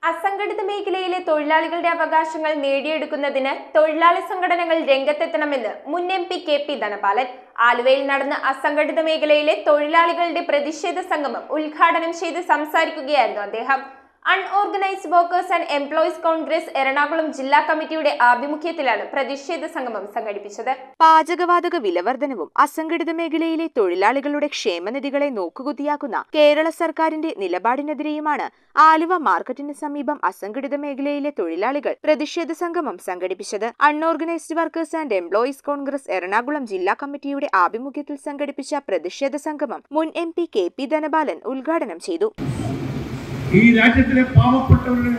അസംഘടിത മേഖലയിലെ തൊഴിലാളികളുടെ അവകാശങ്ങൾ നേടിയെടുക്കുന്നതിന് തൊഴിലാളി സംഘടനകൾ രംഗത്തെത്തണമെന്ന് മുൻ M P K P Dhanapalan ആലുവയിൽ നടന്ന അസംഘടിത മേഖലയിലെ തൊഴിലാളികളുടെ പ്രതിഷേധ സംഗമം ഉദ്ഘാടനം ചെയ്ത് സംസാരിക്കുകയായിരുന്നു അദ്ദേഹം unorganised workers and employees Congress Ernakulam ജില്ലാ കമ്മിറ്റിയുടെ ആഭിമുഖ്യത്തിലാണ് പ്രതിഷേധ സംഗമം സംഘടിപ്പിച്ചത് പാചകവാതക വിലവർധനവും അസംഘടിത മേഖലയിലെ തൊഴിലാളികളുടെ ക്ഷേമനിധികളെ നോക്കുകുത്തിയാക്കുന്ന കേരള സർക്കാരിന്റെ നിലപാടിനെതിരെയുമാണ് ആലുവ മാർക്കറ്റിന് സമീപം അസംഘടിത മേഖലയിലെ തൊഴിലാളികൾ പ്രതിഷേധ സംഗമം സംഘടിപ്പിച്ചത് unorganised workers and employees Congress Ernakulam ജില്ലാ കമ്മിറ്റിയുടെ ആഭിമുഖ്യത്തിൽ സംഘടിപ്പിച്ച പ്രതിഷേധ സംഗമം മുൻ M P K P Dhanapalan ഉദ്ഘാടനം ചെയ്തു ഈ രാജ്യത്തിലെ പാവപ്പെട്ടവരുടെ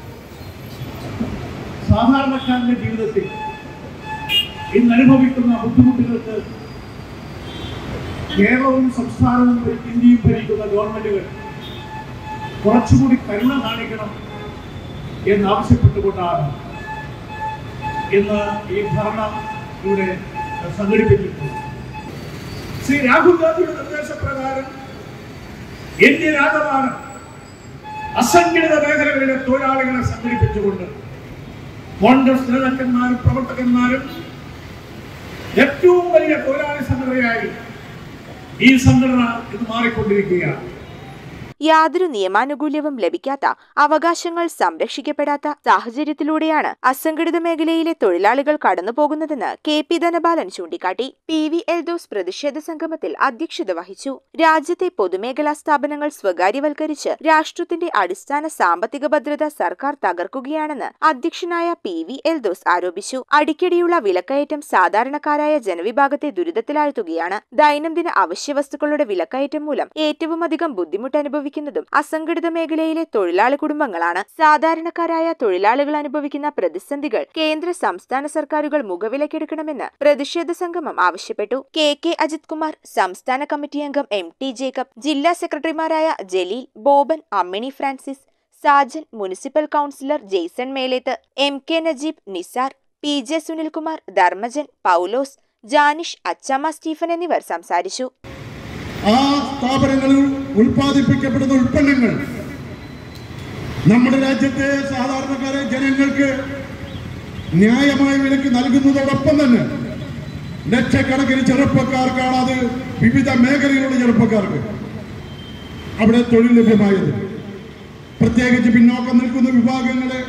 സാധാരണക്കാരന്റെ ജീവിതത്തിൽ ഇന്ന് അനുഭവിക്കുന്ന ബുദ്ധിമുട്ടുകൾക്ക് കേരളവും സംസ്ഥാനവും ഇന്ത്യയും ഭരിക്കുന്ന ഗവൺമെന്റുകൾ കുറച്ചുകൂടി കരുണ കാണിക്കണം എന്നാവശ്യപ്പെട്ടുകൊണ്ടാണ് ഇന്ന് ഈ ധർണ ഇവിടെ സംഘടിപ്പിച്ചിട്ടുള്ളത് ശ്രീ രാഹുൽ ഗാന്ധിയുടെ നിർദ്ദേശപ്രകാരം ഇന്ത്യ രാജമാനം അസംഘടിത മേഖലകളിലെ തൊഴിലാളികളെ സംഘടിപ്പിച്ചുകൊണ്ട് കോൺഗ്രസ് നേതാക്കന്മാരും പ്രവർത്തകന്മാരും ഏറ്റവും വലിയ തൊഴിലാളി സംഘടനയായി ഈ സംഘടന ഇത് മാറിക്കൊണ്ടിരിക്കുകയാണ് യാതൊരു നിയമാനുകൂല്യവും ലഭിക്കാത്ത അവകാശങ്ങൾ സംരക്ഷിക്കപ്പെടാത്ത സാഹചര്യത്തിലൂടെയാണ് അസംഘടിത മേഖലയിലെ തൊഴിലാളികൾ കടന്നുപോകുന്നതെന്ന് കെ പി ധനപാലൻ ചൂണ്ടിക്കാട്ടി പി വി എൽദോസ് പ്രതിഷേധ സംഗമത്തിൽ അധ്യക്ഷത വഹിച്ചു രാജ്യത്തെ പൊതുമേഖലാ സ്ഥാപനങ്ങൾ സ്വകാര്യവൽക്കരിച്ച് രാഷ്ട്രത്തിന്റെ അടിസ്ഥാന സാമ്പത്തിക ഭദ്രത സർക്കാർ തകർക്കുകയാണെന്ന് അധ്യക്ഷനായ പി വി എൽദോസ് ആരോപിച്ചു അടിക്കടിയുള്ള വിലക്കയറ്റം സാധാരണക്കാരായ ജനവിഭാഗത്തെ ദുരിതത്തിലാഴ്ത്തുകയാണ് ദൈനംദിന അവശ്യവസ്തുക്കളുടെ വിലക്കയറ്റം മൂലം ഏറ്റവുമധികം ബുദ്ധിമുട്ട് അനുഭവിക്കുന്നതും അസംഘടിത മേഖലയിലെ തൊഴിലാളി കുടുംബങ്ങളാണ് സാധാരണക്കാരായ തൊഴിലാളികൾ അനുഭവിക്കുന്ന പ്രതിസന്ധികൾ കേന്ദ്ര സംസ്ഥാന സർക്കാരുകൾ മുഖവിലക്കെടുക്കണമെന്ന് പ്രതിഷേധ സംഗമം ആവശ്യപ്പെട്ടു കെ കെ അജിത് കുമാർ സംസ്ഥാന കമ്മിറ്റി അംഗം എം ടി ജേക്കബ് ജില്ലാ സെക്രട്ടറിമാരായ Jaleel Boban Ammini Francis Sajan municipal councillor Jason മേലേത്ത് M K Najeeb Nisar P J Sunilkumar Dharmajan പൗലോസ് ജാനിഷ് അച്ചമ്മ സ്റ്റീഫൻ എന്നിവർ സംസാരിച്ചു ആ സ്ഥാപനങ്ങളിൽ ഉൽപ്പാദിപ്പിക്കപ്പെടുന്ന ഉൽപ്പന്നങ്ങൾ നമ്മുടെ രാജ്യത്തെ സാധാരണക്കാരെ ജനങ്ങൾക്ക് ന്യായമായ വിലക്ക് നൽകുന്നതോടൊപ്പം തന്നെ ലക്ഷക്കണക്കിന് ചെറുപ്പക്കാർക്കാണ് അത് വിവിധ മേഖലയിലുള്ള ചെറുപ്പക്കാർക്ക് അവിടെ തൊഴിൽ ലഭ്യമായത് പ്രത്യേകിച്ച് പിന്നോക്കം നിൽക്കുന്ന വിഭാഗങ്ങളെ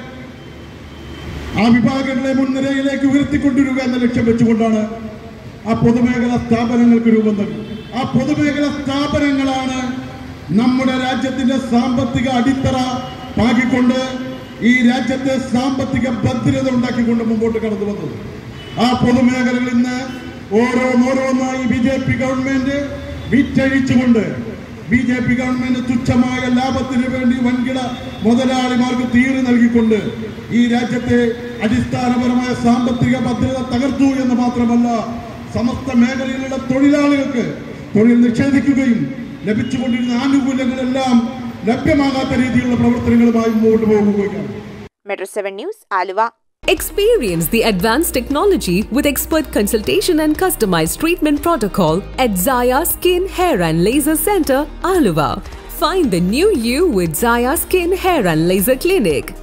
ആ വിഭാഗങ്ങളെ മുൻനിരയിലേക്ക് ഉയർത്തിക്കൊണ്ടുവരിക എന്ന ലക്ഷ്യം വെച്ചുകൊണ്ടാണ് ആ പൊതുമേഖലാ സ്ഥാപനങ്ങൾക്ക് രൂപം നൽകി ആ പൊതുമേഖലാ സ്ഥാപനങ്ങളാണ് നമ്മുടെ രാജ്യത്തിന്റെ സാമ്പത്തിക അടിത്തറ പാകിക്കൊണ്ട് ഈ രാജ്യത്തെ സാമ്പത്തിക ഭദ്രത ഉണ്ടാക്കിക്കൊണ്ട് മുമ്പോട്ട് കടന്നു വന്നത് ആ പൊതുമേഖലകളിൽ ഇന്ന് ഓരോന്നോരോന്നായി B J P government വിറ്റഴിച്ചുകൊണ്ട് B J P government തുച്ഛമായ ലാഭത്തിന് വേണ്ടി വൻകിട മുതലാളിമാർക്ക് തീര് നൽകിക്കൊണ്ട് ഈ രാജ്യത്തെ അടിസ്ഥാനപരമായ സാമ്പത്തിക ഭദ്രത തകർത്തു എന്ന് മാത്രമല്ല സമസ്ത മേഖലയിലുള്ള തൊഴിലാളികൾക്ക് തൊഴിൽ നിഷേധിക്കുകയും ലഭിച്ചുകൊണ്ടിരുന്ന ആനുകൂല്യങ്ങളെല്ലാം ലഭ്യമാകാത്ത രീതിയിലുള്ള പ്രവർത്തനങ്ങളുമായി മുമ്പോട്ട് പോകുകയാണ് metro seven news Aluva Experience the advanced technology with expert consultation and customized treatment protocol at Zaya Skin, Hair and Laser Center, Aluva. Find the new you with Zaya Skin, Hair and Laser Clinic.